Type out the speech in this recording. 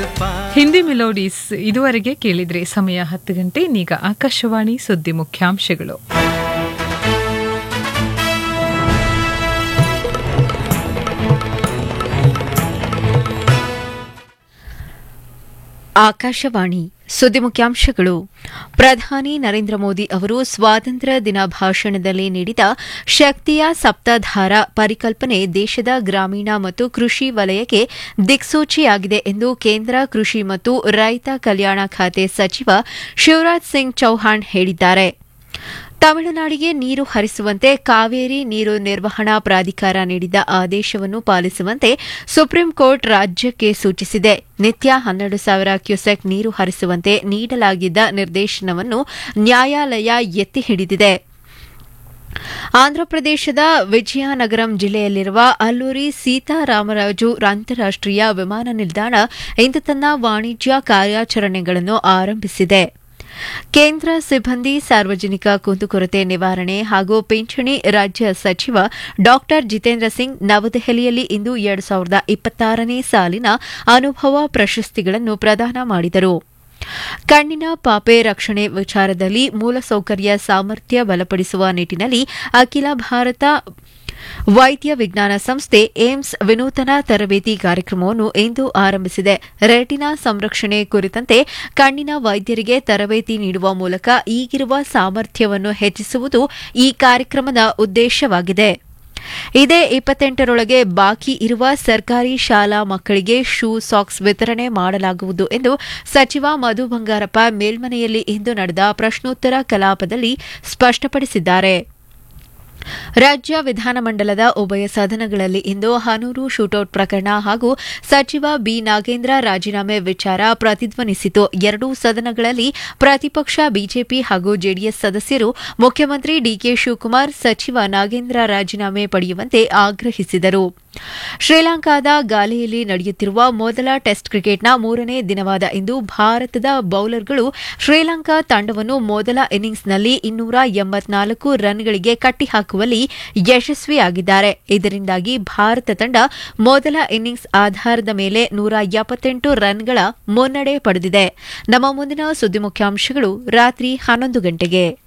ಸ್ವಲ್ಪ ಹಿಂದಿ ಮೆಲೋಡೀಸ್ ಇದುವರೆಗೆ ಕೇಳಿದ್ರೆ ಸಮಯ ಹತ್ತು ಗಂಟೆ ಈಗ ಆಕಾಶವಾಣಿ ಸುದ್ದಿ ಮುಖ್ಯಾಂಶಗಳು ಆಕಾಶವಾಣಿ ಸುದ್ದಿ ಮುಖ್ಯಾಂಶಗಳು ಪ್ರಧಾನಿ ನರೇಂದ್ರ ಮೋದಿ ಅವರು ಸ್ವಾತಂತ್ರ್ಯ ದಿನ ಭಾಷಣದಲ್ಲಿ ನೀಡಿದ ಶಕ್ತಿಯ ಸಪ್ತಾಧಾರ ಪರಿಕಲ್ಪನೆ ದೇಶದ ಗ್ರಾಮೀಣ ಮತ್ತು ಕೃಷಿ ವಲಯಕ್ಕೆ ದಿಕ್ಸೂಚಿಯಾಗಿದೆ ಎಂದು ಕೇಂದ್ರ ಕೃಷಿ ಮತ್ತು ರೈತ ಕಲ್ಯಾಣ ಖಾತೆ ಸಚಿವ ಶಿವರಾಜ್ ಸಿಂಗ್ ಚೌಹಾಣ್ ಹೇಳಿದ್ದಾರೆ ತಮಿಳುನಾಡಿಗೆ ನೀರು ಹರಿಸುವಂತೆ ಕಾವೇರಿ ನೀರು ನಿರ್ವಹಣಾ ಪ್ರಾಧಿಕಾರ ನೀಡಿದ ಆದೇಶವನ್ನು ಪಾಲಿಸುವಂತೆ ಸುಪ್ರೀಂ ಕೋರ್ಟ್ ರಾಜ್ಯಕ್ಕೆ ಸೂಚಿಸಿದೆ ನಿತ್ಯ ಹನ್ನೆರಡು ಸಾವಿರ ಕ್ಯೂಸೆಕ್ ನೀರು ಹರಿಸುವಂತೆ ನೀಡಲಾಗಿದ್ದ ನಿರ್ದೇಶನವನ್ನು ನ್ಯಾಯಾಲಯ ಎತ್ತಿ ಹಿಡಿದಿದೆ ಆಂಧ್ರಪ್ರದೇಶದ ವಿಜಯನಗರಂ ಜಿಲ್ಲೆಯಲ್ಲಿರುವ ಅಲ್ಲೂರಿ ಸೀತಾರಾಮರಾಜು ಅಂತಾರಾಷ್ಟೀಯ ವಿಮಾನ ನಿಲ್ದಾಣ ಇಂದು ತನ್ನ ವಾಣಿಜ್ಯ ಕಾರ್ಯಾಚರಣೆಗಳನ್ನು ಆರಂಭಿಸಿದೆ ಕೇಂದ್ರ ಸಿಬ್ಬಂದಿ ಸಾರ್ವಜನಿಕ ಕುಂದುಕೊರತೆ ನಿವಾರಣೆ ಹಾಗೂ ಪಿಂಚಣಿ ರಾಜ್ಯ ಸಚಿವ ಡಾ ಜಿತೇಂದ್ರ ಸಿಂಗ್ ನವದೆಹಲಿಯಲ್ಲಿ ಇಂದು ಎರಡು ಸಾವಿರದ ಇಪ್ಪತ್ತಾರನೇ ಸಾಲಿನ ಅನುಭವ ಪ್ರಶಸ್ತಿಗಳನ್ನು ಪ್ರದಾನ ಮಾಡಿದರು ಕಣ್ಣಿನ ಪಾಪೆ ರಕ್ಷಣೆ ವಿಚಾರದಲ್ಲಿ ಮೂಲಸೌಕರ್ಯ ಸಾಮರ್ಥ್ಯ ಬಲಪಡಿಸುವ ನಿಟ್ಟಿನಲ್ಲಿ ಅಖಿಲ ಭಾರತ ವೈದ್ಯ ವಿಜ್ಞಾನ ಸಂಸ್ಥೆ ಏಮ್ಸ್ ವಿನೂತನ ತರಬೇತಿ ಕಾರ್ಯಕ್ರಮವನ್ನು ಇಂದು ಆರಂಭಿಸಿದೆ ರೆಟಿನಾ ಸಂರಕ್ಷಣೆ ಕುರಿತಂತೆ ಕಣ್ಣಿನ ವೈದ್ಯರಿಗೆ ತರಬೇತಿ ನೀಡುವ ಮೂಲಕ ಈಗಿರುವ ಸಾಮರ್ಥ್ಯವನ್ನು ಹೆಚ್ಚಿಸುವುದು ಈ ಕಾರ್ಯಕ್ರಮದ ಉದ್ದೇಶವಾಗಿದೆ ಇದೇ ಇಪ್ಪತ್ತೆಂಟರೊಳಗೆ ಬಾಕಿ ಇರುವ ಸರ್ಕಾರಿ ಶಾಲಾ ಮಕ್ಕಳಿಗೆ ಶೂ ಸಾಕ್ಸ್ ವಿತರಣೆ ಮಾಡಲಾಗುವುದು ಎಂದು ಸಚಿವ ಮಧು ಬಂಗಾರಪ್ಪ ಮೇಲ್ಮನೆಯಲ್ಲಿ ಇಂದು ನಡೆದ ಪ್ರಶ್ನೋತ್ತರ ಕಲಾಪದಲ್ಲಿ ಸ್ಪಷ್ಟಪಡಿಸಿದ್ದಾರೆ ರಾಜ್ಯ ವಿಧಾನಮಂಡಲದ ಉಭಯ ಸದನಗಳಲ್ಲಿ ಇಂದು ಹನೂರು ಶೂಟೌಟ್ ಪ್ರಕರಣ ಹಾಗೂ ಸಚಿವ ಬಿ ನಾಗೇಂದ್ರ ರಾಜೀನಾಮೆ ವಿಚಾರ ಪ್ರತಿಧ್ವನಿಸಿತು ಎರಡೂ ಸದನಗಳಲ್ಲಿ ಪ್ರತಿಪಕ್ಷ ಬಿಜೆಪಿ ಹಾಗೂ ಜೆಡಿಎಸ್ ಸದಸ್ಯರು ಮುಖ್ಯಮಂತ್ರಿ ಡಿಕೆ ಶಿವಕುಮಾರ್ ಸಚಿವ ನಾಗೇಂದ್ರ ರಾಜೀನಾಮೆ ಪಡೆಯುವಂತೆ ಆಗ್ರಹಿಸಿದರು ಶ್ರೀಲಂಕಾದ ಗಾಲೆಯಲ್ಲಿ ನಡೆಯುತ್ತಿರುವ ಮೊದಲ ಟೆಸ್ಟ್ ಕ್ರಿಕೆಟ್ನ ಮೂರನೇ ದಿನವಾದ ಇಂದು ಭಾರತದ ಬೌಲರ್ಗಳು ಶ್ರೀಲಂಕಾ ತಂಡವನ್ನು ಮೊದಲ ಇನ್ನಿಂಗ್ಸ್ನಲ್ಲಿ ಇನ್ನೂರ ಎಂಬತ್ನಾಲ್ಕು ರನ್ಗಳಿಗೆ ಕಟ್ಟಿಹಾಕುವಲ್ಲಿ ಯಶಸ್ವಿಯಾಗಿದ್ದಾರೆ ಇದರಿಂದಾಗಿ ಭಾರತ ತಂಡ ಮೊದಲ ಇನ್ನಿಂಗ್ಸ್ ಆಧಾರದ ಮೇಲೆ ನೂರ ಎಪ್ಪತ್ತೆಂಟು ರನ್ಗಳ ಮುನ್ನಡೆ ಪಡೆದಿದೆ ನಮ್ಮ ಮುಂದಿನ ಸುದ್ದಿ ಮುಖ್ಯಾಂಶಗಳು ರಾತ್ರಿ ಹನ್ನೊಂದು ಗಂಟೆಗೆ